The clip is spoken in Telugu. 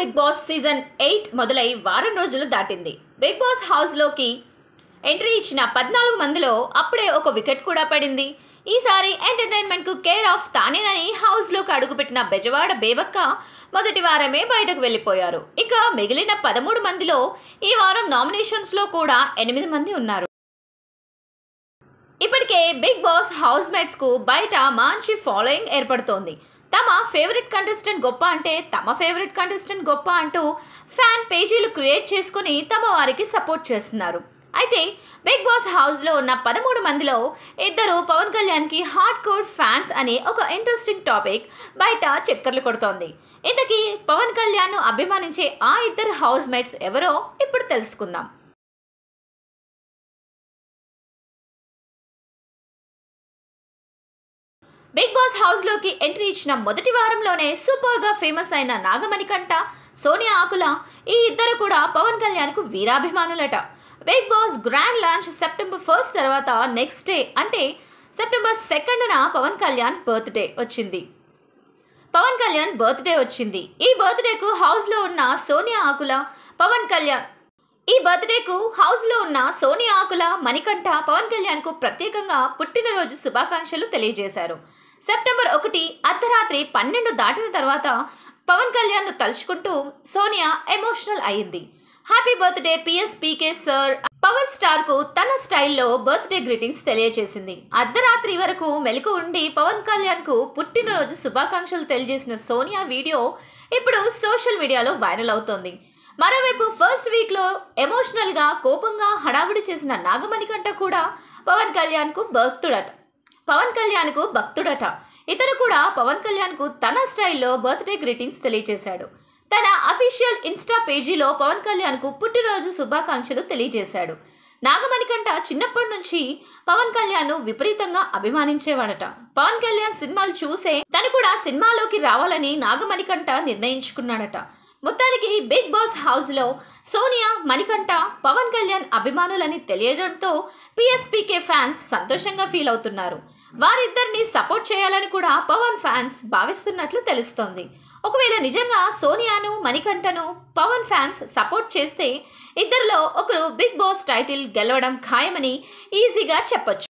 బిగ్ బాస్ సీజన్ ఎయిట్ మొదలై వారం రోజులు దాటింది బిగ్ బాస్ హౌస్లోకి ఎంట్రీ ఇచ్చిన పద్నాలుగు మందిలో అప్పుడే ఒక వికెట్ కూడా పడింది ఈసారి ఎంటర్టైన్మెంట్కు కేర్ ఆఫ్ తానేనని హౌస్లోకి అడుగుపెట్టిన బెజవాడ బేబక్క మొదటి వారమే బయటకు వెళ్ళిపోయారు ఇక మిగిలిన పదమూడు మందిలో ఈ వారం నామినేషన్స్లో కూడా ఎనిమిది మంది ఉన్నారు ఇప్పటికే బిగ్ బాస్ హౌస్ మేట్స్కు బయట మంచి ఫాలోయింగ్ ఏర్పడుతోంది తమ ఫేవరెట్ కంటెస్టెంట్ గొప్ప అంటే తమ ఫేవరెట్ కంటెస్టెంట్ గొప్ప అంటూ ఫ్యాన్ పేజీలు క్రియేట్ చేసుకుని తమ వారికి సపోర్ట్ చేస్తున్నారు అయితే బిగ్ బాస్ హౌస్లో ఉన్న పదమూడు మందిలో ఇద్దరు పవన్ కళ్యాణ్కి హార్డ్ కోర్ ఫ్యాన్స్ అనే ఒక ఇంట్రెస్టింగ్ టాపిక్ బయట చక్కర్లు కొడుతోంది ఇంతకీ పవన్ కళ్యాణ్ను అభిమానించే ఆ ఇద్దరు హౌస్ మేట్స్ ఎవరో ఇప్పుడు తెలుసుకుందాం బిగ్ బాస్ హౌస్లోకి ఎంట్రీ ఇచ్చిన మొదటి వారంలోనే సూపర్గా ఫేమస్ అయిన నాగమణికంట సోనియా ఆకుల ఈ ఇద్దరు కూడా పవన్ కళ్యాణ్కు వీరాభిమానులట big boss grand launch September first తర్వాత నెక్స్ట్ డే అంటే సెప్టెంబర్ సెకండ్న పవన్ కళ్యాణ్ బర్త్డే వచ్చింది పవన్ కళ్యాణ్ బర్త్డే వచ్చింది ఈ బర్త్డేకు హౌస్లో ఉన్న సోనియా ఆకుల పవన్ కళ్యాణ్ ఈ బర్త్డేకు హౌస్లో ఉన్న సోనియా ఆకుల మణికంఠ పవన్ కళ్యాణ్కు ప్రత్యేకంగా పుట్టినరోజు శుభాకాంక్షలు తెలియజేశారు సెప్టెంబర్ ఒకటి అర్ధరాత్రి పన్నెండు దాటిన తర్వాత పవన్ కళ్యాణ్ను తలుచుకుంటూ సోనియా ఎమోషనల్ అయింది happy birthday PS PK sir power star కు తన స్టైల్లో బర్త్డే గ్రీటింగ్స్ తెలియజేసింది అర్ధరాత్రి వరకు మెలకు ఉండి పవన్ కళ్యాణ్ కు పుట్టినరోజు శుభాకాంక్షలు తెలియజేసిన సోనియా వీడియో ఇప్పుడు సోషల్ మీడియాలో వైరల్ అవుతోంది మరోవైపు ఫస్ట్ వీక్లో ఎమోషనల్గా కోపంగా హడావుడి చేసిన నాగమణికంట కూడా పవన్ కళ్యాణ్కు భక్తుడట పవన్ కళ్యాణ్కు భక్తుడట ఇతను కూడా పవన్ కళ్యాణ్కు తన స్టైల్లో బర్త్డే గ్రీటింగ్స్ తెలియజేశాడు తన అఫీషియల్ ఇన్స్టా పేజీలో పవన్ కళ్యాణ్కు పుట్టినరోజు శుభాకాంక్షలు తెలియజేశాడు నాగమణికంట చిన్నప్పటి నుంచి పవన్ కళ్యాణ్ విపరీతంగా అభిమానించేవాడట పవన్ కళ్యాణ్ సినిమాలు చూసే తను కూడా సినిమాలోకి రావాలని నాగమణికంట నిర్ణయించుకున్నాడట మొత్తానికి బిగ్ బాస్ హౌస్లో సోనియా మణికంఠ పవన్ కళ్యాణ్ అభిమానులని తెలియడంతో పిఎస్పీకే ఫ్యాన్స్ సంతోషంగా ఫీల్ అవుతున్నారు వారిద్దరిని సపోర్ట్ చేయాలని కూడా పవన్ ఫ్యాన్స్ భావిస్తున్నట్లు తెలుస్తోంది ఒకవేళ నిజంగా సోనియాను మణికంఠను పవన్ ఫ్యాన్స్ సపోర్ట్ చేస్తే ఇద్దరిలో ఒకరు బిగ్ బాస్ టైటిల్ గెలవడం ఖాయమని ఈజీగా చెప్పొచ్చు